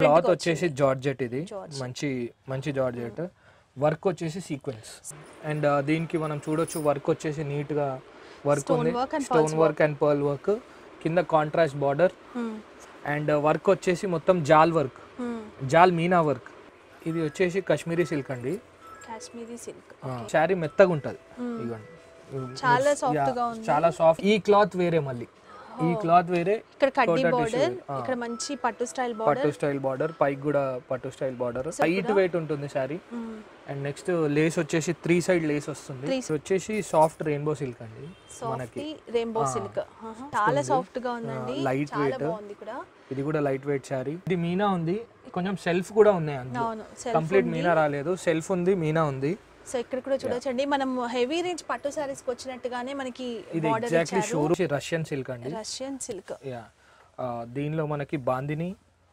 Cloth వచ్చేసి georgette ఇది మంచి మంచి జార్జెట్ వర్క్ వచ్చేసి సీక్వెన్స్ అండ్ దీనికి మనం చూడొచ్చు వర్క్ వచ్చేసి నీట్ గా వర్క్ Stone ఉంది work and stone work and pearl work కింద కాంట్రాస్ట్ బార్డర్ అండ్ వర్క్ వచ్చేసి మొత్తం జాల్ వర్క్ జాల్ మీనా వర్క్ ఇది వచ్చేసి కాశ్మీరీ సిల్క్ అండి కాశ్మీరీ సిల్క్ శారీ మెత్తగా ఉంటుంది ఇదిగోండి చాలా సాఫ్ట్ Yeah, గా ఉంది చాలా సాఫ్ట్ ఈ క్లాత్ వేరే మళ్ళీ ఈ క్లాత్ వేరే ఇక్కడ కడ్డీ Coated బార్డర్ tissue, ఆ. ఇక్కడ మంచి పట్టు స్టైల్ బార్డర్ పట్టు స్టైల్ బార్డర్ పైకి కూడా పట్టు స్టైల్ బార్డర్ లైట్ వెయిట్ ఉంటుంది శారీ అండ్ నెక్స్ట్ లేస్ వచ్చేసి త్రీ సైడ్ లేస్ వస్తుంది Three ఇది వచ్చేసి సాఫ్ట్ రెయిన్బో సిల్క్ అండి సాఫ్ట్ రెయిన్బో సిల్క్ చాలా సాఫ్ట్ గా ఉందండి light చాలా weight. బాగుంది కూడా ఇది కూడా లైట్ వెయిట్ శారీ ఇది మీనా ఉంది కొంచెం సెల్ఫ్ కూడా ఉన్నాయి అందులో అవును సెల్ఫ్ కంప్లీట్ మీనా రాలేదు సెల్ఫ్ ఉంది మీనా ఉంది సో ఇక్కడ కూడా చూడొచ్చండి మనం హెవీ రేంజ్ పట్టు సారీస్ కి వచ్చినట్టుగానే మనకి ఇది బార్డర్ ఎగ్జాక్ట్లీ ఇచ్చారు షోరూమ్ రష్యన్ సిల్క్ అండి రష్యన్ సిల్క్ యా దీనిలో మనకి బాందిని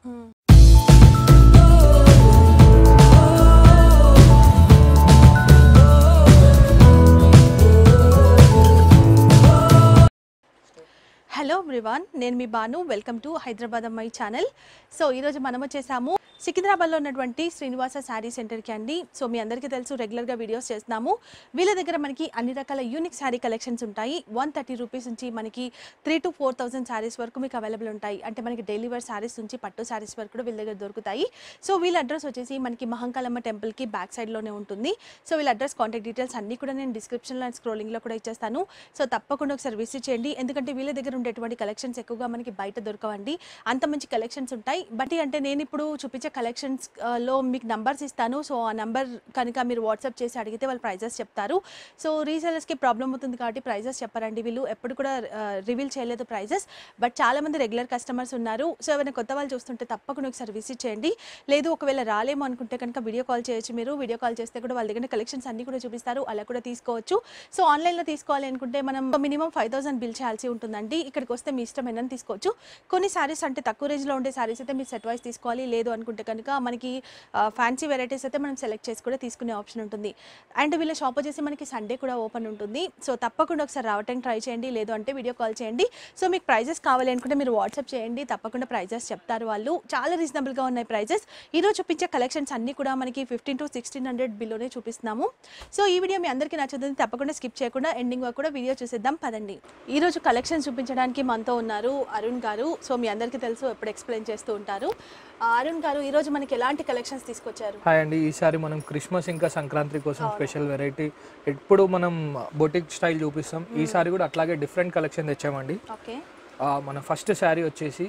హలో ఎవ్రీవాన్ నేను మీ బాను వెల్కమ్ టు హైదరాబాద్ అమ్మాయి ఛానల్ సో ఈరోజు మనం వచ్చేసాము సికింద్రాబాద్లో ఉన్నటువంటి శ్రీనివాస శారీ సెంటర్కి అండి సో మీ అందరికీ తెలుసు రెగ్యులర్గా వీడియోస్ చేస్తున్నాము వీళ్ళ దగ్గర మనకి అన్ని రకాల యూనిక్ శారీ కలెక్షన్స్ ఉంటాయి వన్ థర్టీ రూపీస్ నుంచి మనకి three to four thousand saris వరకు మీకు అవైలబుల్ ఉంటాయి అంటే మనకి డైలీ వేర్ శారీస్ నుంచి పట్టు శారీస్ వరకు కూడా వీళ్ళ దగ్గర దొరుకుతాయి సో వీళ్ళ అడ్రస్ వచ్చేసి మనకి మహంకాలమ్మ టెంపుల్కి బ్యాక్ సైడ్లోనే ఉంటుంది సో వీళ్ళ అడ్రస్ కాంటాక్ట్ డీటెయిల్స్ అన్ని కూడా నేను డిస్క్రిప్షన్లో అండ్ స్క్రోలింగ్లో కూడా ఇచ్చేస్తాను సో తప్పకుండా ఒకసారి విజిట్ చేయండి ఎందుకంటే వీళ్ళ దగ్గర ఉండేటువంటి కలెక్షన్స్ ఎక్కువగా మనకి బయట దొరకవండి అంత మంచి కలెక్షన్స్ ఉంటాయి బట్ అంటే నేను ఇప్పుడు చూపించే కలెక్షన్స్ లో మీకు నంబర్స్ ఇస్తాను సో ఆ నంబర్ కనుక మీరు వాట్సాప్ చేసి అడిగితే వాళ్ళు ప్రైజెస్ చెప్తారు సో రీసెలర్స్కి ప్రాబ్లం అవుతుంది కాబట్టి ప్రైజెస్ చెప్పారండి వీళ్ళు ఎప్పుడు కూడా రివీల్ చేయలేదు ప్రైజెస్ బట్ చాలా మంది రెగ్యులర్ కస్టమర్స్ ఉన్నారు సో ఎవరైనా కొత్త వాళ్ళు చూస్తుంటే తప్పకుండా ఒకసారి విజిట్ చేయండి లేదు ఒకవేళ రాలేమో అనుకుంటే కనుక వీడియో కాల్ చేయొచ్చు మీరు వీడియో కాల్ చేస్తే కూడా వాళ్ళ దగ్గర కలెక్షన్స్ అన్ని కూడా చూపిస్తారు అలా కూడా తీసుకోవచ్చు సో ఆన్లైన్లో తీసుకోవాలి అనుకుంటే మనం మినిమం ఫైవ్ థౌసండ్ బిల్ చేయాల్సి ఉంటుందండి ఇక్కడికి వస్తే మీ ఇష్టం ఏమైనా తీసుకోవచ్చు కొన్ని శారీస్ అంటే తక్కువ రేంజ్లో ఉండే శారీస్ అయితే మీరు సెట్ వైస్ తీసుకోవాలి లేదు అనుకుంటే కనుక మనకి ఫ్యాన్సీ వెరైటీస్ అయితే మనం సెలెక్ట్ చేసి కూడా తీసుకునే ఆప్షన్ ఉంటుంది అండ్ వీళ్ళ షాప్ వచ్చేసి మనకి సండే కూడా ఓపెన్ ఉంటుంది సో తప్పకుండా ఒకసారి రావడానికి ట్రై చేయండి లేదు అంటే వీడియో కాల్ చేయండి సో మీకు ప్రైజెస్ కావాలి అనుకుంటే మీరు వాట్సాప్ చేయండి తప్పకుండా ప్రైజెస్ చెప్తారు వాళ్ళు చాలా రీజనబుల్గా ఉన్నాయి ప్రైజెస్ ఈరోజు చూపించే కలెక్షన్స్ అన్నీ కూడా మనకి ఫిఫ్టీన్ టు సిక్స్టీన్ హండ్రెడ్ బిల్లోనే చూపిస్తున్నాము సో ఈ వీడియో మీ అందరికీ నచ్చుతుంది తప్పకుండా స్కిప్ చేయకుండా ఎండింగ్ వరకు కూడా వీడియో చూసేద్దాం పదండి ఈరోజు కలెక్షన్స్ చూపించడానికి మనతో ఉన్నారు అరుణ్ గారు సో మీ అందరికీ తెలుసు ఎప్పుడు ఎక్స్ప్లెయిన్ చేస్తూ ఉంటారు ఆ, అరుణ్ గారు ఈరోజు మనకి ఎలాంటి కలెక్షన్స్ తీసుకొచ్చారు హాయ్ అండి ఈసారి మనం క్రిస్మస్ ఇంకా సంక్రాంతి కోసం స్పెషల్ వెరైటీ ఎప్పుడు మనం బొటిక్ స్టైల్ చూపిస్తాం ఈసారి కూడా అట్లాగే డిఫరెంట్ కలెక్షన్ తెచ్చామండి ఓకే ఆ, మన ఫస్ట్ శారీ వచ్చేసి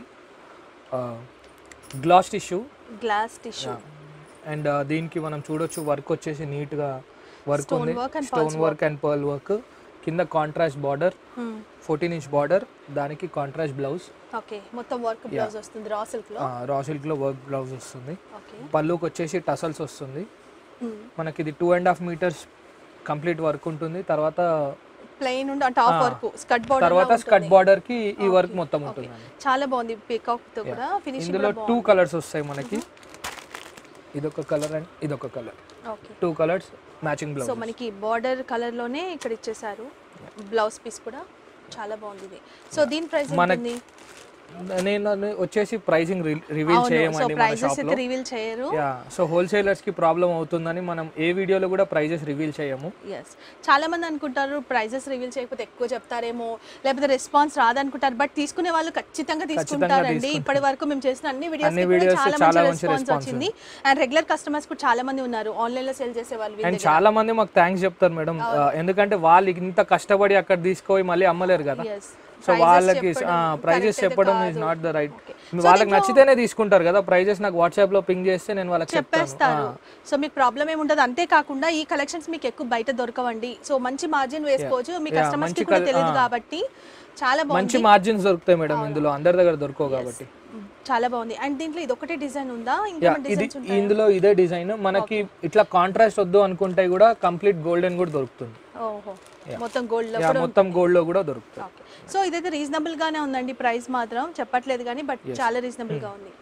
glass tissue glass tissue and దీనికి మనం చూడొచ్చు వర్క్ వచ్చేసి నీట్గా వర్క్ Stone ఉంది work and stone work and pearl work కింద contrast border fourteen inch border దానికి కాంట్రాస్ట్ బ్లౌజ్ ఓకే మొత్తం వర్క్ బ్లౌజ్ వస్తుంది రా సిల్క్ లో రా సిల్క్లో వర్క్ బ్లౌజ్ వస్తుంది ఓకే పళ్ళుకి వచ్చేసి టసల్స్ వస్తుంది మనకి ఇది two and half metres complete work ఉంటుంది తర్వాత ప్లెయిన్ ఉండి అంటే హాఫ్ వర్క్ స్కట్ బార్డర్ తర్వాత స్కట్ బార్డర్ కి ఈ వర్క్ మొత్తం ఉంటుంది చాలా బాగుంది పికాక్ తో కూడా ఫినిషింగ్ ఇందులో టూ కలర్స్ వస్తాయి మనకి ఇదొక కలర్ అండ్ ఇదొక colour okay two colours matching so blouse మనకి బార్డర్ కలర్ లోనే ఇక్కడ ఇచ్చేసారు బ్లౌజ్ పీస్ కూడా చాలా బాగుంది ఇది సో దీని ప్రైస్ మనకి- నేను వచ్చేసి ప్రైసింగ్ రివీల్ అవును సో చేయమండి మన ప్రైజెస్ షాప్ లో అయితే రివీల్ చేయరు యా సో హోల్సేలర్స్ కి ప్రాబ్లం అవుతుందని మనం ఏ వీడియోలో కూడా ప్రైజెస్ రివీల్ చేయము ఎస్ చాలా మంది అనుకుంటారు ప్రైజెస్ రివీల్ చేయకపోతే ఎక్కువ చెప్తారేమో లేకపోతే రెస్పాన్స్ రాదనుకుంటారు బట్ తీసుకునే వాళ్ళు ఖచ్చితంగా తీసుకుంటారండి తీసుకుంటారు. ఇప్పటి వరకు మేము చేసిన అన్ని అన్ని వీడియోస్ videos చాలా చాలా మంచి మంచి రెస్పాన్స్ response వచ్చింది అండ్ రెగ్యులర్ కస్టమర్స్ కూడా చాలా మంది ఉన్నారు ఆన్లైన్ లో సేల్ చేసే వాళ్ళు వీళ్ళ అండ్ దగ్గర. చాలా మంది మాకు థ్యాంక్స్ చెప్తారు మేడం ఎందుకంటే వాళ్ళు ఇంత కష్టపడి అక్కడ తీసుకొని మళ్ళీ అమ్మలేరు కదా Yes. సో Prices వాళ్ళకి చెప్పడం ప్రైజెస్ correct అయితే చెప్పడం ఇస్ కాదు. Not the right Okay. వాళ్ళకి నచ్చితేనే తీసుకుంటారు కదా ప్రైజెస్ నాకు వాట్సాప్ లో పింగ్ చేస్తే నేను వాళ్ళకి చెప్తాను చెప్పేస్తారు సో మీకు ప్రాబ్లం ఏమి ఉండదు అంతేకాకుండా ఈ కలెక్షన్స్ మీకు ఎక్కువ బయట దొరకవండి సో మంచి మార్జిన్ వేసుకోవచ్చు మీ Yeah, కస్టమర్స్ కి మంచి కూడా col- తెలియదు ah. కాబట్టి చాలా బాగుంది మంచి మార్జిన్స్ దొరుకుతాయి మేడం ఇందులో అందరి దగ్గర దొరకవు కాబట్టి చాలా బాగుంది అండ్ దీంట్లో ఇది ఒకటే డిజైన్ ఉందా యా ఇంకా ఇది డిజైన్స్ ఉంటాయి ఇందులో ఇదే డిజైన్ మనకి ఇట్లా కాంట్రాస్ట్ వద్దు అనుకుంటే కూడా కంప్లీట్ గోల్డెన్ కూడా దొరుకుతుంది ఓహో మొత్తం గోల్డ్ లో యా మొత్తం గోల్డ్ లో కూడా దొరుకుతుంది ఓకే సో ఇదైతే రీజనబుల్ గానే ఉందండి ప్రైస్ మాత్రం చెప్పట్లేదు కానీ బట్ చాలా రీజనబుల్ గా ఉంది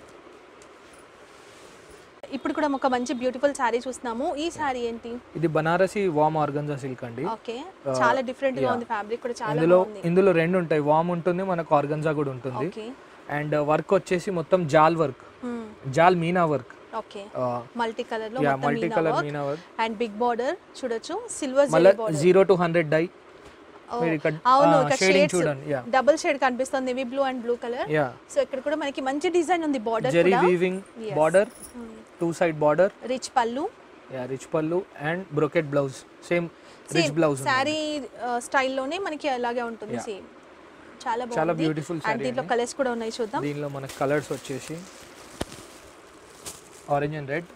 ఇప్పుడు కూడా ఒక మంచి బ్యూటిఫుల్ శారీ చూస్తున్నాము ఈ శారీ ఏంటి ఇది బనారసి వామ్ ఆర్గంజా సిల్క్ అండి ఓకే చాలా డిఫరెంట్ గా ఉంది ఫ్యాబ్రిక్ కూడా చాలా ఇందులో బాగుంది ఇందులో రెండు ఉంటాయి వామ్ ఉంటుంది మనకు ఆర్గంజా కూడా ఉంటుంది ఓకే అండ్ వర్క్ వచ్చేసి మొత్తం jaal work jaal meena work okay multi colour లో యా మొత్తం multi meena colour work meena work and big border చూడొచ్చు సిల్వర్ మళ్ళీ zari border zero to hundred dye మీరు ఇక్కడ అవును ఇక్కడ షేడింగ్ షేడ్స్ చూడండి యా డబుల్ షేడ్ కనిపిస్తుంది navy blue and blue colour yeah so ఇక్కడ కూడా మనకి మంచి డిజైన్ ఉంది బార్డర్ జెరీ కూడా weaving Yes. Border two side border rich pallu yeah rich pallu and brocade blouse same rich blouse sari స్టైల్లోనే మనకి అలాగే ఉంటుంది Yeah. సేమ్ చాలా చాలా బాగుంది బ్యూటిఫుల్ అండ్ దీంట్లో కలర్స్ కూడా ఉన్నాయి చూద్దాం దీనిలో మనకి కలర్స్ వచ్చేసి orange and red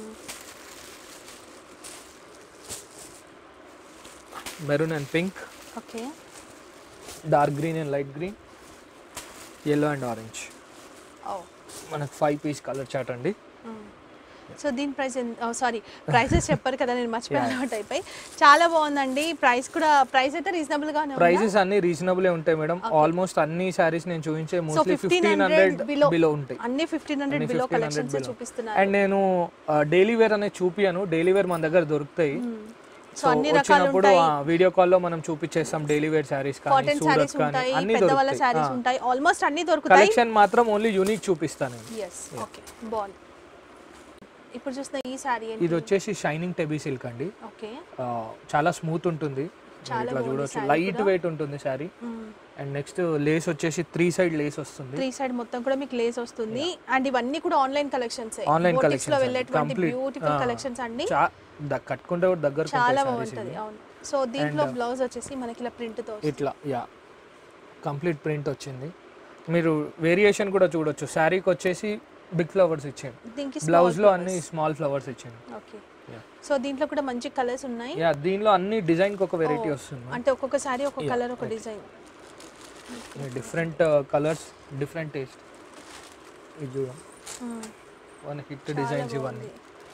maroon and pink okay dark green and light green yellow and orange oh మనకు ఫైవ్ పీస్ కలర్ చాట్ అండి సో దీని ప్రైస్ సారీ ప్రైసెస్ చెప్పారు కదా నేను మర్చిపోయాను అవుట్ అయిపోయి చాలా బాగుందండి ప్రైస్ కూడా ప్రైస్ అయితే రీజనబుల్ గానే ఉంది ప్రైజెస్ అన్ని రీజనబుల్ ఉంటాయి మేడం ఆల్మోస్ట్ అన్ని సారీస్ నేను చూపించే so mostly fifteen fifteen hundred hundred below below ఉంటాయి అన్ని ఫిఫ్టీన్ హండ్రెడ్ అన్ని బిలో 1500 కలెక్షన్స్ below. చూపిస్తున్నారు అండ్ నేను డైలీ వేర్ అనేది చూపియాను డైలీ వేర్ మన దగ్గర దొరుకుతాయి సో అన్ని రకాలు వచ్చినప్పుడు ఉంటాయి వీడియో కాల్లో మనం చూపించేస్తాం డైలీ వేర్ శారీస్ కానీ కాటన్ సూరత్ శారీస్ కానీ ఉంటాయి అన్ని పెద్దవాళ్ళ దొరుకుతాయి శారీస్ ఉంటాయి ఆల్మోస్ట్ అన్ని దొరుకుతాయి కలెక్షన్ మాత్రం ఓన్లీ యూనిక్ చూపిస్తాను నేను ఎస్ ఓకే బాగుంది ఇప్పుడు చూసిన ఈ శారీ ఏంటి ఇది వచ్చేసి షైనింగ్ టెబీ సిల్క్ అండి ఓకే ఆ, చాలా స్మూత్ ఉంటుంది మీరు చాలా ఇట్లా బాగుంది చూడొచ్చు saree లైట్ కూడా. వెయిట్ ఉంటుంది శారీ అండ్ నెక్స్ట్ లేస్ వచ్చేసి త్రీ సైడ్ లేస్ వస్తుంది త్రీ సైడ్ మొత్తం కూడా మీకు లేస్ వస్తుంది అండ్ ఇవన్నీ కూడా ఆన్లైన్ కలెక్షన్స్ Online లో collections అండి. వెళ్ళేటువంటి Complete. బ్యూటిఫుల్ ఆ. కలెక్షన్స్ అండి చా- ద- కట్టుకుంటే కూడా దగ్గర చాలా బాగుంటది అవును సో దీంట్లో బ్లౌజ్ వచ్చేసి మనకి ఇలా ప్రింట్ తో వస్తుంది. ఇట్లా యా కంప్లీట్ ప్రింట్ వచ్చింది మీరు వేరియేషన్ కూడా చూడొచ్చు శారీకి వచ్చేసి బిగ్ ఫ్లవర్స్ ఇచ్చాను దీనికి బ్లౌజ్ లో అన్ని స్మాల్ ఫ్లవర్స్ ఇచ్చాను ఓకే Yeah. సో దీంట్లో కూడా మంచి కలర్స్ ఉన్నాయి యా దీనిలో అన్ని డిజైన్ కి ఒక వెరైటీ వస్తుంది అంటే ఒక్కొక్క సారీ ఒక కలర్ ఒక design different colours different taste ఇది చూడం వన్ హిట్ డిజైన్స్ ఇవన్నీ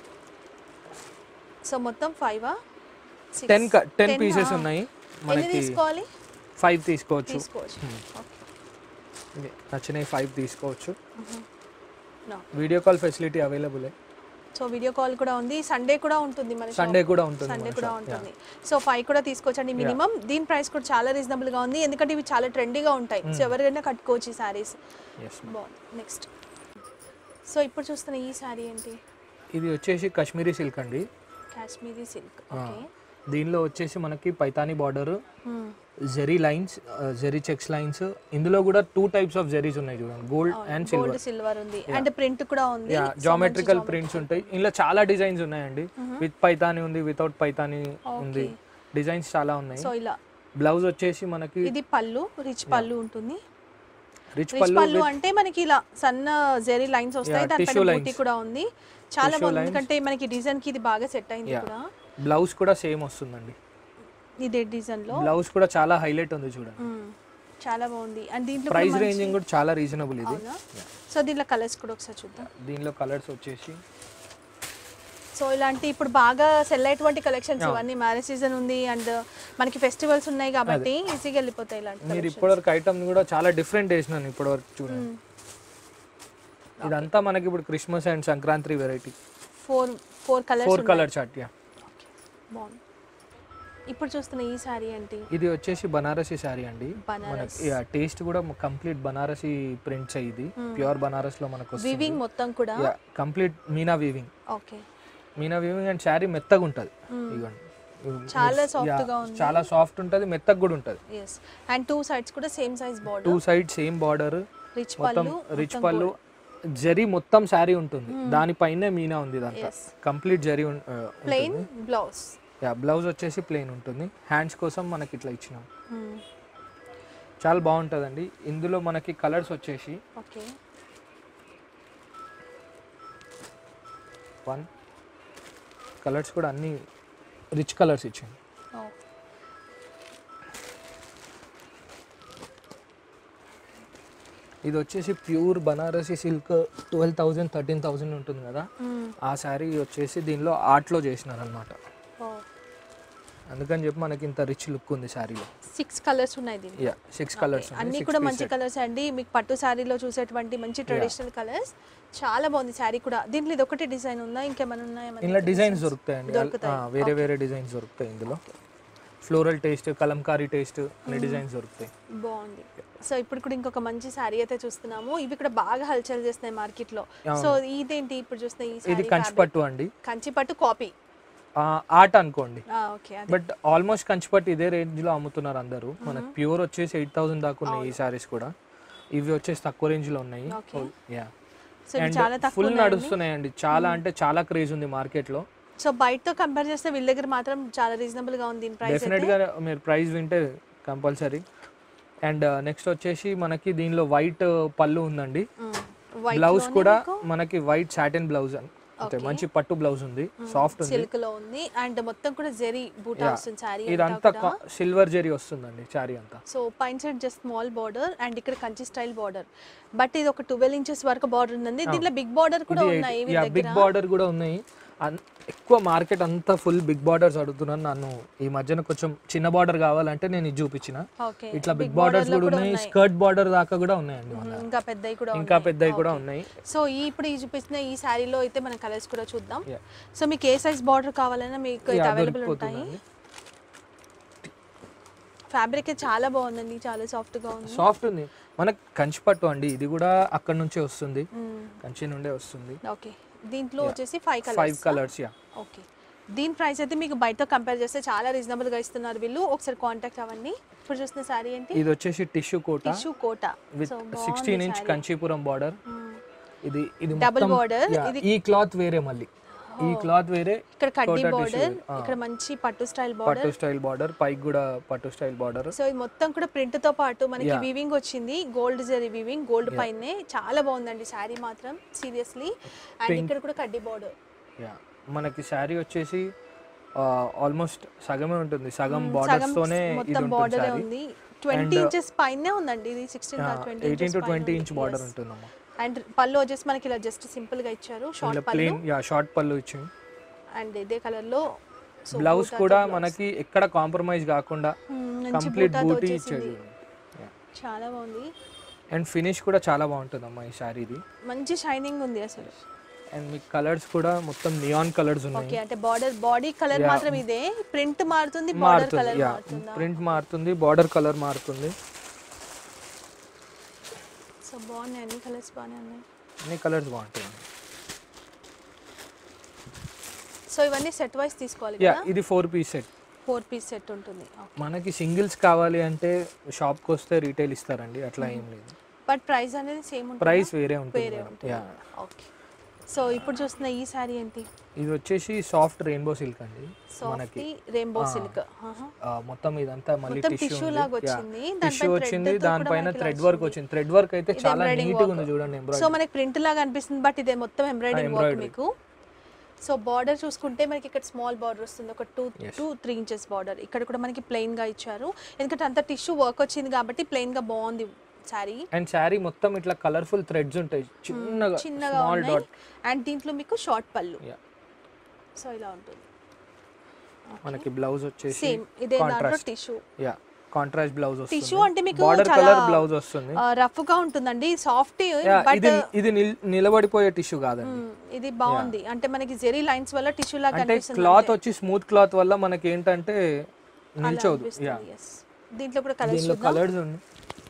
సో మొత్తం ఫైవ్ టెన్ టెన్ పీసెస్ ఉన్నాయి ఎన్ని మనకి తీసుకోవాలి ఫైవ్ తీసుకోవచ్చు తీసుకోవచ్చు ఓకే ఇది నచ్చినవి ఫైవ్ తీసుకోవచ్చు No. Video call facility available so video call కూడా ఉంది సండే కూడా ఉంటుంది మన సండే కూడా ఉంటుంది సండే మన కూడా shop. ఉంటుంది సో ఫైవ్ కూడా తీసుకోవచ్చండి మినిమం దీని ప్రైస్ కూడా చాలా రీజనబుల్ గా ఉంది ఎందుకంటే ఇవి చాలా ట్రెండీగా ఉంటాయి సో ఎవరికైనా కట్టుకోవచ్చు ఈ సారీస్ Yeah. Yes. బాగుంది నెక్స్ట్ సో ఇప్పుడు చూస్తున్న ఈ సారీ ఏంటి ఇది వచ్చేసి కాశ్మీరీ సిల్క్ అండి కాశ్మీరీ సిల్క్ ఆ, ఓకే దీనిలో వచ్చేసి మనకి Paithani border zari lines zari checks lines ఇందులో కూడా టూ టైప్స్ ఆఫ్ జెరీస్ ఉన్నాయి చూడండి gold and silver gold silver ఉంది అండ్ ప్రింట్ కూడా ఉంది యా జామెట్రికల్ ప్రింట్స్ ఉంటాయి ఇందులో చాలా డిజైన్స్ ఉన్నాయండి విత్ పైతానీ ఉంది వితౌట్ పైతానీ ఉంది డిజైన్స్ చాలా ఉన్నాయి సో ఇలా బ్లౌజ్ వచ్చేసి మనకి ఇది పళ్ళు రిచ్ పళ్ళు ఉంటుంది రిచ్ రిచ్ పళ్ళు అంటే మనకి ఇలా సన్న జెరీ లైన్స్ వస్తాయి Yeah, దానిపైన tissue బూటీ lines. కూడా ఉంది చాలా Tissue బాగుంది lines. ఎందుకంటే మనకి డిజైన్ కి ఇది బాగా సెట్ అయింది Yeah. కూడా బ్లౌజ్ కూడా సేమ్ వస్తుందండి ఇదే డిజైన్ లో బ్లౌజ్ కూడా చాలా హైలైట్ ఉంది చూడండి మ్మ్. చాలా బాగుంది అండ్ దీంట్లో కూడా ప్రైస్ మంచి- రేంజింగ్ కూడా చాలా రీజనబుల్ ఇది అవునా సో దీంట్లో కలర్స్ కూడా ఒకసారి చూద్దాం దీనిలో కలర్స్ వచ్చేసి సో ఇలాంటి ఇప్పుడు బాగా సెల్ అయ్యేటువంటి కలెక్షన్స్ ఇవన్నీ మ్యారేజ్ సీజన్ ఉంది అండ్ మనకి ఫెస్టివల్స్ ఉన్నాయి కాబట్టి ఈజీగా వెళ్ళిపోతాయి ఇలాంటి మీరు ఇప్పటివరకు ఐటమ్ కూడా చాలా డిఫరెంట్ వేసినాను ఇప్పటివరకు చూడండి ఇదంతా మనకి ఇప్పుడు Christmas and Sankranti variety four four colours four colour chart yeah బాగుంది ఇప్పుడు చూస్తున్న ఈ సారీ ఏంటి ఇది వచ్చేసి బనారసి శారీ అండి బనారస్ మనకి టేస్ట్ కూడా కంప్లీట్ బనారసి ప్రింట్స్ ఇది ప్యూర్ బనారస్ లో మనకు వస్తుంది వివింగ్ మొత్తం కూడా complete meena weaving okay meena weaving and sari మెత్తగా ఉంటుంది ఇవ్వండి చాలా సాఫ్ట్ గా ఉంది చాలా సాఫ్ట్ ఉంటుంది మెత్తగా కూడా ఉంటుంది ఎస్ అండ్ టూ సైడ్స్ కూడా same size two border side same border rich మొత్తం పళ్ళు రిచ్ పళ్ళు జరీ మొత్తం శారీ ఉంటుంది దానిపైనే మీనా ఉంది ఇదంతా yes complete zari um- ah, plain blouse yeah blouse వచ్చేసి ప్లెయిన్ ఉంటుంది హ్యాండ్స్ కోసం మనకి ఇట్లా ఇచ్చినాం చాలా బాగుంటుందండి ఇందులో మనకి కలర్స్ వచ్చేసి ఓకే వన్ కలర్స్ కూడా అన్ని రిచ్ కలర్స్ ఇచ్చాను ఇది వచ్చేసి pure Banarasi silk twelve thousand thirteen thousand ఉంటుంది కదా ఆ శారీ వచ్చేసి దీనిలో ఆర్ట్లో చేసినారనమాట అందుకని చెప్పి మనకి ఇంత రిచ్ లుక్ ఉంది శారీలో సిక్స్ కలర్స్ ఉన్నాయి దీనికి యా సిక్స్ కలర్స్ అన్ని కూడా మంచి కలర్స్ అండి మీకు పట్టు శారీలో చూసేటువంటి మంచి ట్రెడిషనల్ కలర్స్ చాలా బాగుంది శారీ కూడా దీంట్లో ఇది ఒకటి డిజైన్ ఉందా ఇంకేమైనా ఉన్నాయా మనకి? ఇందులో డిజైన్స్ దొరుకుతాయండి దొరుకుతాయి. ఆ, వేరే వేరే డిజైన్స్ దొరుకుతాయి ఇందులో ఫ్లోరల్ టేస్ట్ కలంకారీ టేస్ట్ అనే డిజైన్స్ దొరుకుతాయి బాగుంది సో ఇప్పుడు కూడా ఇంకొక మంచి శారీ అయితే చూస్తున్నాము ఇవి ఇక్కడ బాగా హల్చల్ చేస్తున్నాయి మార్కెట్ లో సో ఇదేంటి ఇప్పుడు చూస్తున్న ఈ ఇది saree కంచి fabric. పట్టు అండి కంచి పట్టు కాపీ ఆర్ట్ అనుకోండి ఓకే అదే బట్ ఆల్మోస్ట్ కంచిపట్టు ఇదే రేంజ్ లో అమ్ముతున్నారు అందరూ మనకి ప్యూర్ వచ్చేసి ఎయిట్ థౌసండ్ దాకా ఉన్నాయి ఈ సారీస్ కూడా ఇవి వచ్చేసి తక్కువ రేంజ్ లో ఉన్నాయి Okay. యా సో ఇవి చాలా అండ్ తక్కువ ఫుల్ ఉన్నాయండి. నడుస్తున్నాయండి చాలా అంటే చాలా క్రేజ్ ఉంది మార్కెట్ లో సో బయటతో కంపేర్ చేస్తే వీళ్ళ దగ్గర మాత్రం చాలా రీజనబుల్ గా ఉంది ప్రైస్ డెఫినెట్ గా మీరు ప్రైస్ వింటే కంపల్సరీ అండ్ నెక్స్ట్ వచ్చేసి మనకి దీనిలో వైట్ పళ్ళు ఉందండి బ్లౌజ్ కూడా మనకి వైట్ సాటిన్ బ్లౌజ్ అంటే మంచి పట్టు బ్లౌజ్ ఉంది సాఫ్ట్ ఉంది సిల్క్ లో ఉంది అండ్ మొత్తం కూడా జెరీ బూటా Yeah. వస్తుంది శారీ ఇదంతా సిల్వర్ జెరీ వస్తుందండి చారీ అంతా సో పైన side just small border and ఇక్కడ కంచి స్టైల్ బార్డర్ బట్ ఇది ఒక ట్వెల్వ్ ఇంచెస్ వరకు బార్డర్ ఉంది దీంట్లో బిగ్ బార్డర్ కూడా ఉన్నాయి వీళ్ళ బిగ్ దగ్గర బార్డర్ కూడా ఉన్నాయి అన్- ఎక్కువ మార్కెట్ అంతా ఫుల్ బిగ్ బార్డర్స్ అడుగుతున్నాను నన్ను ఈ మధ్యన కొంచెం చిన్న బార్డర్ కావాలంటే నేను ఇది చూపించిన ఓకే ఇట్లా బిగ్ బార్డర్స్ కూడా ఉన్నాయి స్కర్ట్ బార్డర్ దాకా కూడా ఉన్నాయండి మన దగ్గర. ఇంకా పెద్దవి కూడా ఇంకా పెద్దవి కూడా ఉన్నాయి సో ఈ ఇప్పుడు ఈ చూపిస్తున్న ఈ శారీలో అయితే మన కలర్స్ కూడా చూద్దాం Yeah. సో మీకు ఏ సైజ్ బార్డర్ కావాలన్నా మీకు అయితే Yeah, అవైలబుల్ ఉంటాయి దొరికిపోతుందండి. ఫ్యాబ్రిక్ చాలా బాగుందండి చాలా సాఫ్ట్ గా ఉంది సాఫ్ట్ ఉంది మనకి కంచి పట్టు అండి ఇది కూడా అక్కడ నుంచే వస్తుంది కంచి నుండే వస్తుంది ఓకే దీంట్లో వచ్చేసి five five colours colours yeah okay దీని ప్రైస్ అయితే మీకు బయటతో కంపేర్ చేస్తే చాలా రీజనబుల్ గా ఇస్తున్నారు వీళ్ళు ఒకసారి కాంటాక్ట్ అవ్వండి ఇప్పుడు చూస్తున్న శారీ ఏంటి ఇది వచ్చేసి tissue Kota tissue Kota with sixteen inch Kanchipuram border ఇది ఇది డబుల్ మొత్తం- బార్డర్ yeah, ఇది ఈ క్లాత్ వేరే మళ్ళీ ఈ క్లాత్ వేరే ఇక్కడ కడ్డీ కోటా బార్డర్ tissue, ఆ. ఇక్కడ మంచి పట్టు స్టైల్ బార్డర్ పట్టు స్టైల్ బార్డర్ పైకి కూడా పట్టు స్టైల్ బార్డర్ సో ఇది మొత్తం కూడా ప్రింట్ తో పాటు మనకి Yeah. వీవింగ్ వచ్చింది గోల్డ్ జరీ వీవింగ్ గోల్డ్ పైనే చాలా బాగుందండి శారీ మాత్రం సీరియస్లీ అండ్ ఇక్కడ కూడా కడ్డీ బార్డర్ యా మనకి శారీ వచ్చేసి ఆల్మోస్ట్ సగమే ఉంటుంది సగం బార్డర్స్ సగం తోనే ఇది మొత్తం ఉంటుంది బార్డర్ శారీ ఉంది ట్వంటీ ఇంచెస్ పైనే ఉందండి ఇది sixteen twenty eighteen to twenty inch border ఉంటుందమ్మా అండ్ పళ్ళు వచ్చేసి మనకి ఇలా జస్ట్ సింపుల్ గా ఇచ్చారు షార్ట్ ఇలా పళ్ళు ప్లేన్ యా షార్ట్ పళ్ళు ఇచ్చింది అండ్ ఇదే కలర్ లో సో బ్లౌజ్ కూడా మనకి ఎక్కడ కాంప్రమైజ్ కాకుండా మంచి కంప్లీట్ బూటాతో బూటీ వచ్చేసింది ఇచ్చేది చాలా బాగుంది అండ్ ఫినిష్ కూడా చాలా బాగుంటుందమ్మా ఈ శారీది మంచి షైనింగ్ ఉంది అసలు అండ్ మీకు కలర్స్ కూడా మొత్తం నియాన్ కలర్స్ ఉన్నాయి ఓకే అంటే బార్డర్ బాడీ కలర్ మాత్రం ఇదే ప్రింట్ మారుతుంది బార్డర్ మారుతుంది కలర్ యా మారుతుందా ప్రింట్ మారుతుంది బార్డర్ కలర్ మారుతుంది సో బాగున్నాయి అన్ని కలర్స్ బాగానే ఉన్నాయి అన్ని కలర్స్ బాగుంటాయి సో ఇవన్నీ సెట్ వైస్ తీసుకోవాలి యా కదా ఇది four piece set four piece set ఉంటుంది మనకి సింగిల్స్ కావాలి అంటే షాప్కి వస్తే రీటైల్ ఇస్తారండి అట్లా ఏం లేదు బట్ ప్రైస్ అనేది సేమ్ ఉంటుంది ప్రైస్ వేరే ఉంటుంది వేరే మేడం. ఉంటుంది యా ఓకే సో ఇప్పుడు చూస్తున్న ఈ శారీ ఏంటి ఇది వచ్చేసి సాఫ్ట్ రెయిన్బో సిల్క్ అండి సాఫ్ట్ రెయిన్బో సిల్క్ ఆ, మొత్తం ఇదంతా మళ్ళీ మొత్తం టిష్యూ tissue లాగా వచ్చింది. దానిపై టిష్యూ thread వచ్చింది తో కూడా దానిపైన మనకి ఇలా థ్రెడ్ వర్క్ వచ్చింది థ్రెడ్ వర్క్ అయితే చాలా నీట్ గా ఉంది చూడండి సో ఎంబ్రాయిడరీ మనకి ప్రింట్ లాగా అనిపిస్తుంది బట్ ఇదే మొత్తం ఎంబ్రాయిడింగ్ వర్క్ మీకు సో బార్డర్ చూసుకుంటే మనకి ఇక్కడ స్మాల్ బార్డర్ వస్తుంది ఒక two two three inches border ఇక్కడ కూడా మనకి ప్లెయిన్ గా ఇచ్చారు ఎందుకంటే అంత టిష్యూ వర్క్ వచ్చింది కాబట్టి ప్లెయిన్ గా బాగుంది శారీ అండ్ శారీ మొత్తం ఇట్లా కలర్ఫుల్ థ్రెడ్స్ ఉంటాయి చిన్నగా చిన్నగా స్మాల్ ఉన్నాయి డాట్ అండ్ దీంట్లో మీకు షార్ట్ పళ్ళు యా సో ఇలా ఉంటుంది మనకి బ్లౌజ్ వచ్చేసి సేమ్ ఇదే దాంట్లో contrast tissue yeah contrast blouse tissue వస్తుంది అంటే మీకు బార్డర్ చాలా కలర్ బ్లౌజ్ వస్తుంది రఫ్ గా ఉంటుందండి సాఫ్ట్ యా, బట్ ఇది ఇది నిల్- నిలబడిపోయే టిష్యూ కాదండి ఇది బాగుంది అంటే మనకి జెరీ లైన్స్ వల్ల టిష్యూ లాగా అంటే కనిపిస్తుంది క్లాత్ వచ్చి స్మూత్ క్లాత్ వల్ల మనకి ఏంటంటే నిల్చోదు అనిపిస్తుంది, యా yes. దీంట్లో కూడా కలర్స్ దీనిలో కలర్స్ ఉన్నాయి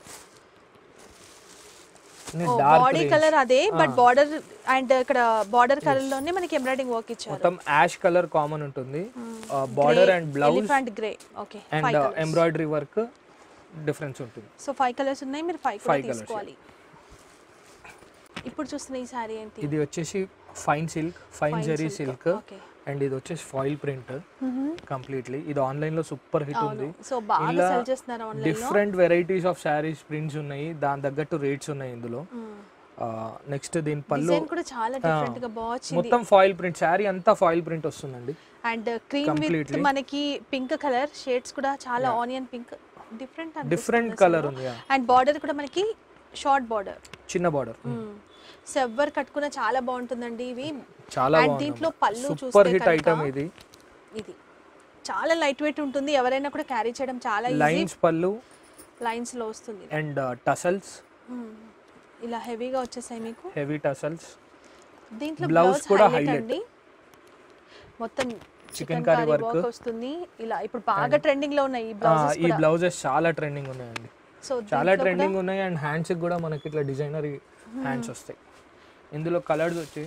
డార్క్ బాడీ కలర్ అదే బట్ బార్డర్ అండ్ ఇక్కడ బార్డర్ కలర్ లోనే మనకి ఎంబ్రాయిడింగ్ వర్క్ ఇచ్చారు మొత్తం యాష్ కలర్ కామన్ ఉంటుంది border and blouse elephant grey okay and embroidery work difference ఉంటుంది సో ఫైవ్ కలర్స్ ఉన్నాయి మీరు ఫైవ్ కూడా Five colours, తీసుకోవాలి ఇప్పుడు చూస్తున్న ఈ సారీ ఏంటి ఇది వచ్చేసి fine silk fine zari silk okay and ఇది వచ్చేసి ఫాయిల్ ప్రింట్ కంప్లీట్లీ ఇది ఆన్లైన్ లో సూపర్ హిట్ ఉంది సో బాగా ఇలా సెల్ చేస్తున్నారు online different varieties of saris prints ఉన్నాయి దాని తగ్గట్టు రేట్స్ ఉన్నాయి ఇందులో నెక్స్ట్ దీని పళ్ళు డిజైన్ కూడా చాలా డిఫరెంట్ గా బాగా వచ్చింది మొత్తం ఫాయిల్ ప్రింట్ శారీ అంతా ఫాయిల్ ప్రింట్ వస్తుందండి అండ్ క్రీమ్ విత్ Completely. మనకి పింక్ కలర్ షేడ్స్ కూడా చాలా onion pink different different colour ఉంది yeah. అండ్ బార్డర్ కూడా మనకి షార్ట్ బార్డర్ చిన్న బార్డర్ సో ఎవ్వరు కట్టుకున్న చాలా బాగుంటుందండి ఇవి చాలా అండ్ బాగుంది దీంట్లో పళ్ళు సూపర్ చూస్తే హిట్ కనుక ఐటమ్ ఇది ఇది చాలా లైట్ వెయిట్ ఉంటుంది ఎవరైనా కూడా క్యారీ చేయడం చాలా ఈజీ లైన్స్ పళ్ళు లైన్స్ లో వస్తుంది అండ్ టసల్స్ మ్మ్. ఇలా హెవీగా వచ్చేసాయి మీకు హెవీ టసల్స్ దీంట్లో Blouse బ్లౌజ్ కూడా హైలైట్ highlight. అండి మొత్తం చికెన్ కర్రీ వర్క్ వర్క్ వస్తుంది ఇలా ఇప్పుడు బాగా ట్రెండింగ్ లో ఉన్నాయి ఈ బ్లౌజెస్ ఈ బ్లౌజెస్ చాలా ట్రెండింగ్ ఉన్నాయండి సో చాలా ట్రెండింగ్ ఉన్నాయి అండ్ హ్యాండ్స్ కూడా మనకి ఇట్లా డిజైనర్ హ్యాండ్స్ వస్తాయి ఇందులో కలర్స్ వచ్చి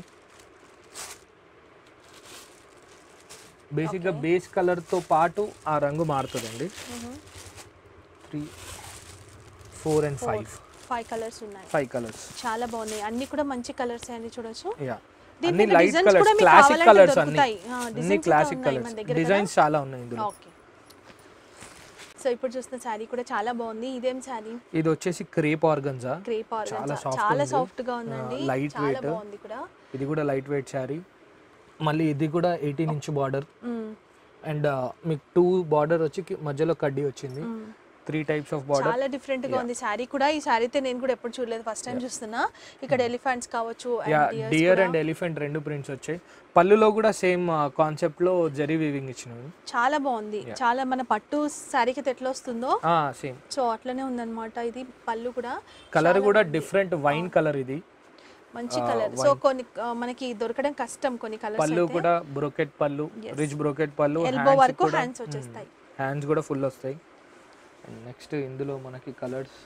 బేసిక్గా బేస్ కలర్తో పాటు ఆ రంగు మారుతుందండి three four and five five colours ఉన్నాయి ఫైవ్ కలర్స్ చాలా బాగున్నాయి అన్ని కూడా మంచి కలర్స్ అండి చూడొచ్చు యా దీంట్లో అన్ని లైట్ designs కలర్స్ కూడా మీకు క్లాసిక్ కావాలంటే కలర్స్ అన్ని దొరుకుతాయి. ఆ, అన్ని designs కూడా క్లాసిక్ ఉన్నాయి మన కలర్స్ దగ్గర డిజైన్స్ చాలా ఉన్నాయి ఇందులో ఓకే సో ఇప్పుడు చూస్తున్న శారీ కూడా చాలా బాగుంది ఇదేం శారీ ఇది వచ్చేసి క్రేప్ ఆర్గన్జా క్రేప్ చాలా ఆర్గన్స్ soft చాలా ఉంది. సాఫ్ట్ గా ఉందండి ఆ, light చాలా weight. బాగుంది కూడా ఇది కూడా లైట్ వెయిట్ శారీ మళ్ళీ ఇది కూడా eighteen inch border hmm. And మీకు టూ బార్డర్ వచ్చి కి- మధ్యలో కడ్డీ వచ్చింది hmm. Three types of border చాలా డిఫరెంట్ గా ఉంది శారీ కూడా ఈ శారీ అయితే నేను కూడా ఎప్పుడు చూడలేదు ఫస్ట్ టైం చూస్తున్నా ఇక్కడ ఎలిఫెంట్స్ కావచ్చు యా and deers డియర్ కూడా. అండ్ ఎలిఫెంట్ రెండు ప్రింట్స్ వచ్చాయి పళ్ళులో కూడా సేమ్ కాన్సెప్ట్ లో జరీ వీవింగ్ ఇచ్చినవి చాలా బాగుంది చాలా మన పట్టు శారీకి అయితే ఎట్లా వస్తుందో సేమ్ సో అట్లనే ఉందన్నమాట ఇది పళ్ళు కూడా కలర్ కూడా డిఫరెంట్ వైన్ కలర్ ఇది మంచి కలర్ సో కొన్ని ఆ, మనకి దొరకడం కష్టం కొన్ని కలర్స్ పళ్ళు కూడా brocade pallu rich brocade pallu elbow వరకు హ్యాండ్స్ వచ్చేస్తాయి హ్యాండ్స్ కూడా ఫుల్ వస్తాయి అండ్ నెక్స్ట్ ఇందులో మనకి కలర్స్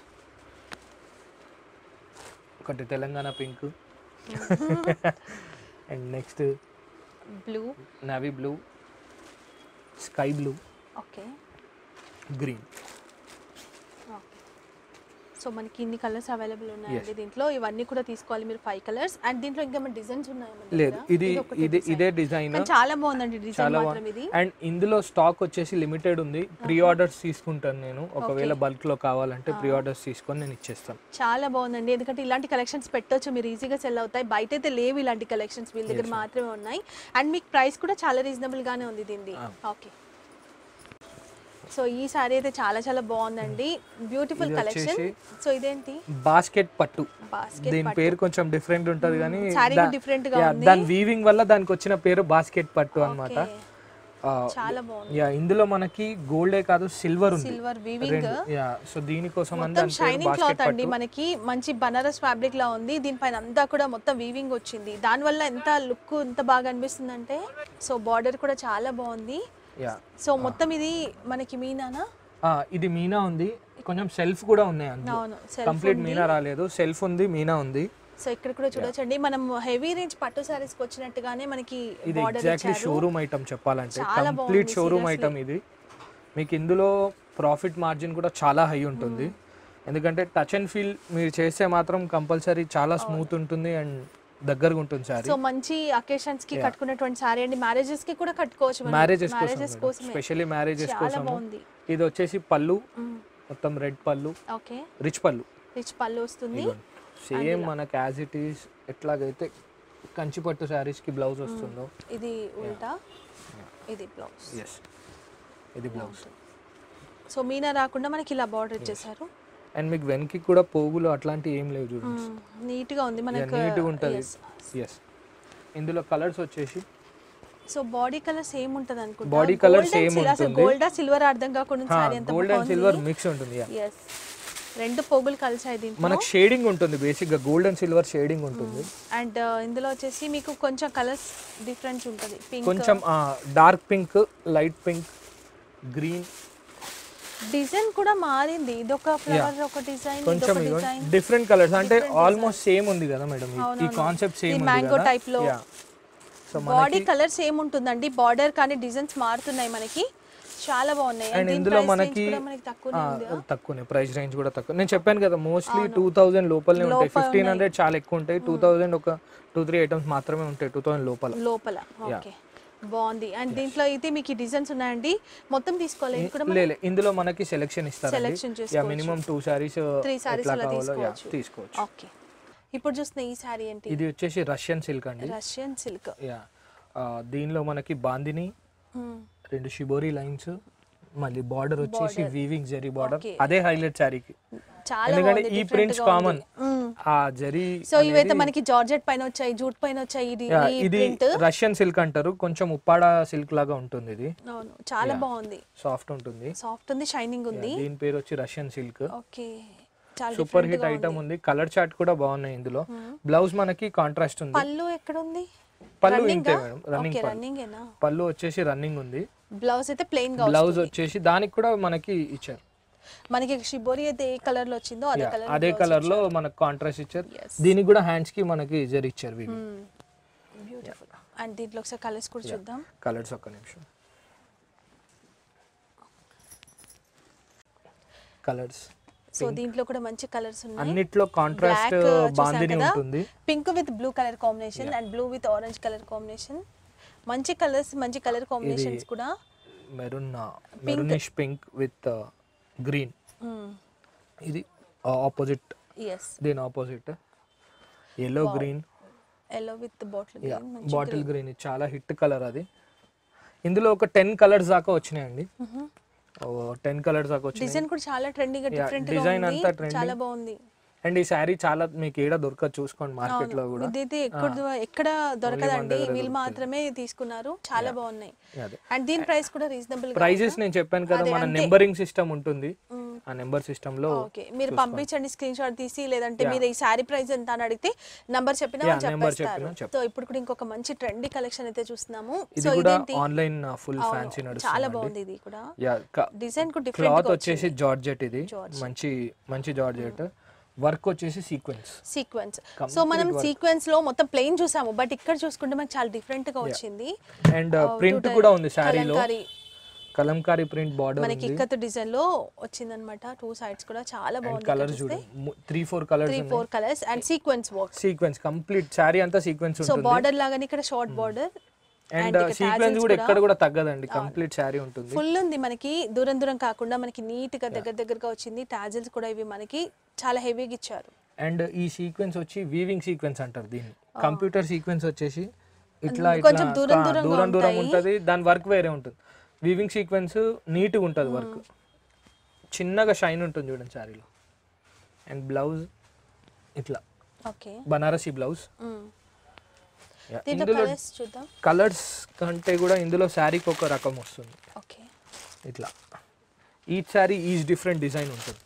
ఒకటి Telangana pink and next blue navy blue sky blue okay green so మనకి ఇన్ని కలర్స్ అవైలబుల్ ఉన్నాయండి దీంట్లో ఇవన్నీ కూడా తీసుకోవాలి మీరు ఫైవ్ కలర్స్ అండ్ దీంట్లో ఇంకా మన డిజైన్స్ ఉన్నాయి మన లేదు దగ్గర. ఇది ఒకటి ఇది design. ఇదే డిజైన్ కానీ చాలా బాగుందండి డిజైన్ చాలా మాత్రం ఇది అండ్ ఇందులో స్టాక్ వచ్చేసి లిమిటెడ్ ఉంది ప్రీ ఆర్డర్స్ తీసుకుంటాను నేను ఒకవేళ బల్క్ లో కావాలంటే ప్రీ ఆర్డర్స్ తీసుకొని నేను ఇచ్చేస్తాను చాలా బాగుందండి ఎందుకంటే ఇలాంటి కలెక్షన్స్ పెట్టొచ్చు మీరు ఈజీగా సెల్ అవుతాయి బయట అయితే లేవు ఇలాంటి కలెక్షన్స్ వీళ్ళ దగ్గర మాత్రమే ఉన్నాయి అండ్ మీకు ప్రైస్ కూడా చాలా రీజనబుల్ గానే ఉంది దీనిది ఓకే సో ఈ సారీ అయితే చాలా చాలా బాగుందండి బ్యూటిఫుల్ కలెక్షన్ వచ్చేసి- సో ఇదేంటి బాస్కెట్ పట్టు బాస్కెట్ దీని పేరు కొంచెం డిఫరెంట్ ఉంటది కానీ శారీ దా- డిఫరెంట్ గా యా, ఉంది దాని వీవింగ్ వల్ల దానికి వచ్చిన పేరు బాస్కెట్ పట్టు అన్నమాట Okay. చాలా బాగుంది యా ఇందులో మనకి గోల్డే కాదు సిల్వర్ ఉంది సిల్వర్ వీవింగ్ యా సో దీనికోసం అని మొత్తం దాని పేరు షైనింగ్ క్లాత్ బాస్కెట్ అండి మనకి మంచి బనారస్ ఫ్యాబ్రిక్ లా ఉంది దీనిపైన అంతా కూడా మొత్తం వీవింగ్ వచ్చింది దానివల్ల ఎంత లుక్ ఎంత బాగా అనిపిస్తుంది అంటే సో బార్డర్ కూడా చాలా బాగుంది యా సో మొత్తం ఇది మనకి మీనానా ఆ, ఇది మీనా ఉంది కొంచెం సెల్ఫ్ కూడా ఉన్నాయి అందులో అవును సెల్ఫ్ కంప్లీట్ మీనా రాలేదు సెల్ఫ్ ఉంది మీనా ఉంది సో ఇక్కడ కూడా చూడొచ్చండి మనం హెవీ రేంజ్ పట్టు సారీస్ కి వచ్చినట్టుగానే మనకి ఇది బార్డర్ ఎగ్జాక్ట్లీ ఇచ్చారు షోరూమ్ ఐటమ్ చెప్పాలంటే చాలా కంప్లీట్ బాగుంది, షోరూమ్ seriously. ఐటమ్ ఇది మీకు ఇందులో ప్రాఫిట్ మార్జిన్ కూడా చాలా హై ఉంటుంది ఎందుకంటే టచ్ అండ్ ఫీల్ మీరు చేస్తే మాత్రం కంపల్సరీ చాలా స్మూత్ ఉంటుంది అండ్ దగ్గరగా ఉంటుంది సారీ సో మంచి అకేషన్స్ కి కట్టుకున్నటువంటి సారీ అండి మ్యారేజెస్ కి కూడా కట్టుకోవచ్చు మనం. మ్యారేజెస్ మ్యారేజెస్ కోసం కోసమే స్పెషల్లీ మ్యారేజెస్ చాలా కోసం బాగుంది ఇది వచ్చేసి పళ్ళు మొత్తం రెడ్ పళ్ళు ఓకే రిచ్ పళ్ళు రిచ్ పళ్ళు వస్తుంది సేమ్ మనకి యాజ్ ఇట్ ఈస్ ఎట్లాగైతే కంచి పట్టు శారీస్ కి బ్లౌజ్ వస్తుందో ఇది ఉల్టా ఇది బ్లౌజ్ ఎస్ ఇది బ్లౌజ్ సో మీనా రాకుండా మనకి ఇలా బార్డర్ ఇచ్చేసారు అండ్ మీకు వెనక్కి కూడా పోగులు అట్లాంటివి ఏం లేవు చూడండి నీట్ గా ఉంది మనకు నీట్గా ఉంటుంది ఎస్ ఇందులో కలర్స్ వచ్చేసి సో బాడీ కలర్ సేమ్ ఉంటది అనుకుంటా Body colour Gold and same sil- అసలు ఉంటుంది. గోల్డ్ సిల్వర్ అర్థం కాకుండా సారీ ఎంత గోల్డ్ అండ్ సిల్వర్ మిక్స్ ఉంటుంది yeah. ఎస్ రెండు పోగులు కలిసాయి దీంట్లో మనకు షేడింగ్ ఉంటుంది బేసిక్ గా గోల్డ్ అండ్ సిల్వర్ షేడింగ్ ఉంటుంది అండ్ ఇందులో వచ్చేసి మీకు కొంచెం కలర్స్ డిఫరెన్స్ ఉంటుంది పింక్ కొంచెం dark pink light pink green design కూడా మారింది ఇదొక ఫ్లవర్ ఒక డిజైన్ కొంచెం ఇదొక డిజైన్ డిఫరెంట్ కలర్స్ అంటే ఆల్మోస్ట్ సేమ్ ఉంది కదా మేడం ఈ కాన్సెప్ట్ సేమ్ ఉంది మ్యాంగో కదా టైప్ లో సో బాడీ కలర్ సేమ్ ఉంటుందండి బార్డర్ కానీ డిజైన్స్ మారుతున్నాయి మనకి చాలా బాగున్నాయి అండ్ దీని ఇందులో price range మనకి కూడా మనకి తక్కువనే ఉంది తక్కువనే ప్రైస్ రేంజ్ కూడా తక్కువ నేను చెప్పాను కదా మోస్ట్లీ టూ థౌసండ్ లోపలనే ఉంటాయి ఫిఫ్టీన్ హండ్రెడ్ చాలా ఎక్కువ ఉంటాయి టూ థౌసండ్ ఒక టూ త్రీ ఐటమ్స్ మాత్రమే ఉంటాయి టూ థౌసండ్ లోపల లోపల ఓకే బాగుంది అండ్ దీంట్లో అయితే మీకు డిజైన్స్ ఉన్నాయండి మొత్తం తీసుకోవాలి ఇది కూడా లేదు ఇందులో మనకి సెలెక్షన్ ఇస్తారు సెలెక్షన్ యా చేసుకోవచ్చు minimum two saris three saris ఎట్లా అలా కావాలో యా తీసుకోవచ్చు తీసుకోవచ్చు ఓకే ఇప్పుడు చూస్తున్న ఈ శారీ ఏంటి ఇది వచ్చేసి రష్యన్ సిల్క్ అండి రష్యన్ సిల్క్ యా ఆ, దీనిలో మనకి బాందిని రెండు షిబోరి లైన్స్ మళ్ళీ బార్డర్ వచ్చేసి వీవింగ్ జరీ బార్డర్ అదే హైలైట్ శారీకి చాలా ఎందుకంటే బాగుంది ఈ different ప్రింట్స్ గా కామన్ ఉంది. మ్మ్. ఆ జరీ సో ఇవైతే మనకి జార్జెట్ పైన వచ్చాయి జూట్ పైన వచ్చాయి ఇది యా, ఈ ఇది ప్రింట్ రష్యన్ సిల్క్ అంటారు కొంచెం ఉప్పాడ సిల్క్ లాగా ఉంటుంది ఇది అవును చాలా బాగుంది సాఫ్ట్ ఉంటుంది సాఫ్ట్ ఉంది షైనింగ్ ఉంది దీని పేరు వచ్చి రష్యన్ సిల్క్ ఓకే చాలా సూపర్ different హిట్ గా ఐటమ్ ఉంది కలర్ చార్ట్ కూడా బాగున్నాయి ఇందులో బ్లౌజ్ మనకి కాంట్రాస్ట్ ఉంది పళ్ళు ఎక్కడ ఉంది పళ్ళు రన్నింగ్ ఇంతే madam running okay pallu running ఏనా పళ్ళు వచ్చేసి రన్నింగ్ ఉంది బ్లౌజ్ అయితే ప్లెయిన్ గా బ్లౌజ్ వస్తుంది. వచ్చేసి దానికి కూడా మనకి ఇచ్చారు మనకి షిబోరి అయితే ఏ కలర్ లో వచ్చిందో అదే Yeah, కలర్ అదే కలర్ లో మనకు కాంట్రాస్ట్ ఇచ్చారు Yes. దీనికి కూడా హ్యాండ్స్ కి మనకి జరి ఇచ్చారు ఇవి బ్యూటిఫుల్ అండ్ దీంట్లో ఒకసారి కలర్స్ కూడా చూద్దాం కలర్స్ ఒక్క నిమిషం కలర్స్ సో దీంట్లో కూడా మంచి కలర్స్ ఉన్నాయి అన్నిట్లో కాంట్రాస్ట్ బాందిని ఉంటుంది pink with blue colour combination and blue with orange colour combination మంచి కలర్స్ మంచి కలర్ కాంబినేషన్స్ కూడా maroon maroonish pink with green ఇది ఆపోజిట్ ఎస్ దీని opposite yellow green yellow with bottle green bottle green ఇది చాలా hit colour అది ఇందులో ఒక టెన్ కలర్స్ దాకా వచ్చినాయండి టెన్ కలర్స్ దాకా వచ్చినాయి డిజైన్ కూడా చాలా ట్రెండింగ్ గా Yeah, డిఫరెంట్ గా design ఉంది అంతా trending. చాలా బాగుంది అండ్ ఈ శారీ చాలా మీకు ఏడ దొరకదు చూసుకోండి మార్కెట్ లో కూడా ఇదైతే ఎక్కడ ఎక్కడ దొరకదండి వీళ్ళు మాత్రమే తీసుకున్నారు చాలా బాగున్నాయి అదే అండ్ దీని ప్రైస్ కూడా రీజనబుల్ గా ప్రైజెస్ నేను చెప్పాను కదా మన నెంబరింగ్ సిస్టమ్ ఉంటుంది ఆ నెంబర్ సిస్టమ్ లో ఓకే మీరు పంపించండి స్క్రీన్ షాట్ తీసి లేదంటే మీరు ఈ శారీ ప్రైస్ ఎంత అని అడిగితే నంబర్ చెప్పినా వాళ్ళు Yeah, number చెప్పేస్తారు చెప్పినా చెప్ సో ఇప్పుడు కూడా ఇంకొక మంచి ట్రెండీ కలెక్షన్ అయితే చూస్తున్నాము ఇది సో కూడా ఇదేంటి ఆన్లైన్ ఫుల్ అవును, ఫ్యాన్సీ చాలా నడుస్తుంది బాగుంది ఇది కూడా యా డిజైన్ కూడా డిఫరెంట్ క్లాత్ వచ్చేసి జార్జెట్ ఇది మంచి మంచి జార్జెట్ వర్క్ వచ్చేసి సీక్వెన్స్ సీక్వెన్స్ సో మనం సీక్వెన్స్ లో మొత్తం ప్లెయిన్ చూసాము బట్ ఇక్కడ చూసుకుంటే మనకి చాలా డిఫరెంట్ గా వచ్చింది అండ్ ప్రింట్ కూడా ఉంది శారీలో కలంకారీ కలంకారీ ప్రింట్ బార్డర్ మనకి ఇక్కత్ డిజైన్ లో వచ్చిందన్నమాట టూ సైడ్స్ కూడా చాలా బాగుంది కలర్స్ చూడు three four colours three four colours and sequence work sequence complete sari అంతా సీక్వెన్స్ సో ఉంటుంది బార్డర్ లాగానే ఇక్కడ షార్ట్ బార్డర్ అండ్ సీక్వెన్స్ కూడా ఎక్కడ కూడా తగ్గదండి కంప్లీట్ శారీ ఉంటుంది ఫుల్ ఉంది మనకి దూరం దూరం కాకుండా మనకి నీట్ గా దగ్గర దగ్గరగా వచ్చింది టాజిల్స్ కూడా ఇవి మనకి చాలా హెవీగా ఇచ్చారు అండ్ ఈ సీక్వెన్స్ వచ్చి వీవింగ్ సీక్వెన్స్ అంటారు దీన్ని కంప్యూటర్ సీక్వెన్స్ వచ్చేసి ఇట్లా కొంచెం ఇట్లా దూరం ఆ, దూరంగా దూరం దూరం ఉంటాయి. ఉంటుంది దాని వర్క్ వేరే ఉంటుంది వీవింగ్ సీక్వెన్స్ నీట్గా ఉంటుంది వర్క్ చిన్నగా షైన్ ఉంటుంది చూడండి శారీలో అండ్ బ్లౌజ్ ఇట్లా ఓకే బనారసి బ్లౌజ్ దీంట్లో ఇందులో కలర్స్ చూద్దాం కలర్స్ కంటే కూడా ఇందులో శారీకి ఒక రకం వస్తుంది ఓకే ఇట్లా each sari each different design ఉంటుంది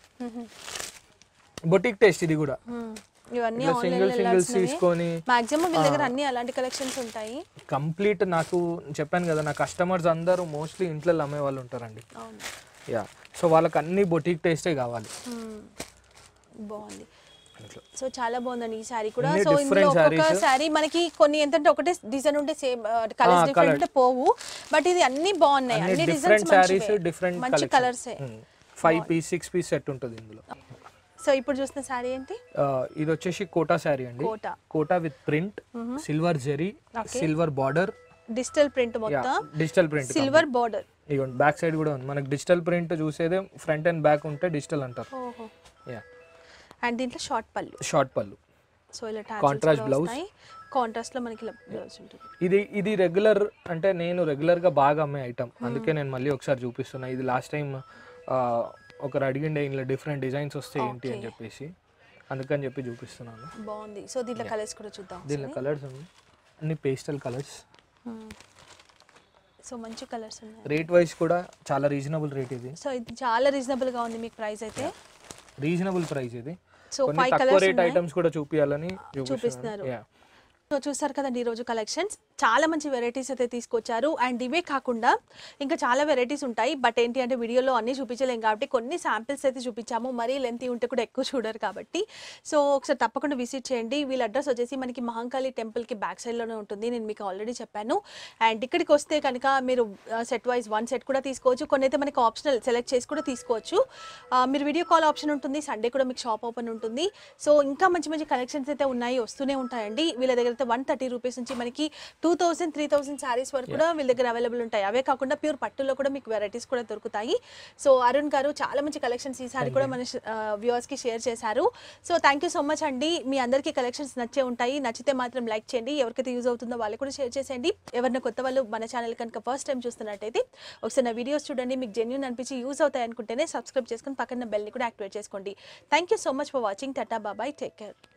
బొటిక్ టేస్ట్ ఇది కూడా ఇవన్నీ ఇట్లా సింగిల్ సింగిల్స్ తీసుకొని మాక్సిమం వీళ్ళ దగ్గర అన్ని అలాంటి కలెక్షన్స్ ఉంటాయి కంప్లీట్ నాకు చెప్పాను కదా నా కస్టమర్స్ అందరూ మోస్ట్లీ ఇంట్లో అమ్మే వాళ్ళు ఉంటారండి అవును యా సో వాళ్ళకి అన్ని బొటిక్ టేస్టే కావాలి మ్మ్. బాగుంది ఇట్లా. సో చాలా బాగుందండి ఈ శారీ కూడా అన్ని సో ఇందులో different ఒక్కొక్క sarees. శారీ మనకి కొన్ని ఏంటంటే ఒకటే డిజైన్ ఉంటే same colours Ah, different colour. ఉంటే పోవు బట్ ఇది అన్ని బాగున్నాయి అన్ని అన్ని డిఫరెంట్ డిజైన్స్ శారీస్ డిఫరెంట్ మంచి కలర్సే five piece six piece set ఉంటుంది ఇందులో సో ఇప్పుడు చూసిన శారీ ఏంటి ఆ, ఇది వచ్చేసి కోటా శారీ అండి Kota Kota with print silver zari silver border digital print మొత్తం డిజిటల్ ప్రింట్ సిల్వర్ బార్డర్ ఇదిగోండి బ్యాక్ సైడ్ కూడా ఉంది మనకి డిజిటల్ ప్రింట్ చూసేదే ఫ్రంట్ అండ్ బ్యాక్ ఉంటే డిజిటల్ అంటారు ఓహో యా అండ్ దీంట్లో short pallu short pallu so ఇలా Contrast blouse. కాంట్రాస్ట్ లో మనకి ఇలా బ్లౌజ్ ఉంటుంది ఇది ఇది రెగ్యులర్ అంటే నేను రెగ్యులర్ గా బాగా అమ్మే ఐటమ్ అందుకే నేను మళ్ళీ ఒకసారి చూపిస్తున్నా ఇది లాస్ట్ టైం ఒకరు అడిగిండే ఇందులో డిఫరెంట్ డిజైన్స్ వస్తాయి ఏంటి అని చెప్పేసి అందుకని చెప్పి చూపిస్తున్నాను బాగుంది సో దీంట్లో కలర్స్ కూడా చూద్దాం దీనిలో కలర్స్ ఉంది అన్ని పేస్టల్ కలర్స్ సో మంచి కలర్స్ ఉన్నాయి రేట్ వైజ్ కూడా చాలా రీజనబుల్ రేట్ ఇది సో ఇది చాలా రీజనబుల్ గా ఉంది మీకు ప్రైస్ అయితే రీజనబుల్ ప్రైస్ ఇది సో కొన్ని ఫైవ్ తక్కువ కలర్స్ రేట్ ఐటమ్స్ కూడా చూపించాలని చూపిస్తున్నారు. చూపిస్తున్నారు Yeah. సో చూసారు కదండి ఈరోజు కలెక్షన్స్ చాలా మంచి వెరైటీస్ అయితే తీసుకొచ్చారు అండ్ ఇవే కాకుండా ఇంకా చాలా వెరైటీస్ ఉంటాయి బట్ ఏంటి అంటే వీడియోలో అన్నీ చూపించలేం కాబట్టి కొన్ని శాంపిల్స్ అయితే చూపించాము మరీ లెంత్ ఉంటే కూడా ఎక్కువ చూడరు కాబట్టి సో ఒకసారి తప్పకుండా విజిట్ చేయండి వీళ్ళ అడ్రస్ వచ్చేసి మనకి మహంకాళి టెంపుల్కి బ్యాక్ సైడ్లోనే ఉంటుంది నేను మీకు ఆల్రెడీ చెప్పాను అండ్ ఇక్కడికి వస్తే కనుక మీరు సెట్ వైజ్ వన్ సెట్ కూడా తీసుకోవచ్చు కొన్ని అయితే మనకి ఆప్షనల్ సెలెక్ట్ చేసి కూడా తీసుకోవచ్చు ఆ, మీరు వీడియో కాల్ ఆప్షన్ ఉంటుంది సండే కూడా మీకు షాప్ ఓపెన్ ఉంటుంది సో ఇంకా మంచి మంచి కలెక్షన్స్ అయితే ఉన్నాయి వస్తూనే ఉంటాయండి వీళ్ళ దగ్గర అయితే వన్ థర్టీ రూపీస్ నుంచి మనకి two thousand three thousand saris వరకు కూడా వీళ్ళ దగ్గర అవైలబుల్ ఉంటాయి అవే కాకుండా ప్యూర్ పట్టులో కూడా మీకు వెరైటీస్ కూడా దొరుకుతాయి సో అరుణ్ గారు చాలా మంచి కలెక్షన్స్ ఈ సారీ కూడా మన వ్యూవర్స్కి షేర్ చేశారు so thank you so much అండి మీ అందరికీ కలెక్షన్స్ నచ్చే ఉంటాయి నచ్చితే మాత్రం లైక్ చేయండి ఎవరికైతే యూజ్ అవుతుందో వాళ్ళకి కూడా షేర్ చేసేయండి ఎవరైనా కొత్త వాళ్ళు మన ఛానల్ కనుక ఫస్ట్ టైం చూస్తున్నట్టయితే ఒకసారి నా వీడియోస్ చూడండి మీకు జెన్యున్ అనిపించి యూజ్ అవుతాయి అనుకుంటేనే సబ్స్క్రైబ్ చేసుకుని పక్కన బెల్ని కూడా యాక్టివేట్ చేసుకోండి thank you so much for watching ta-ta bye bye take care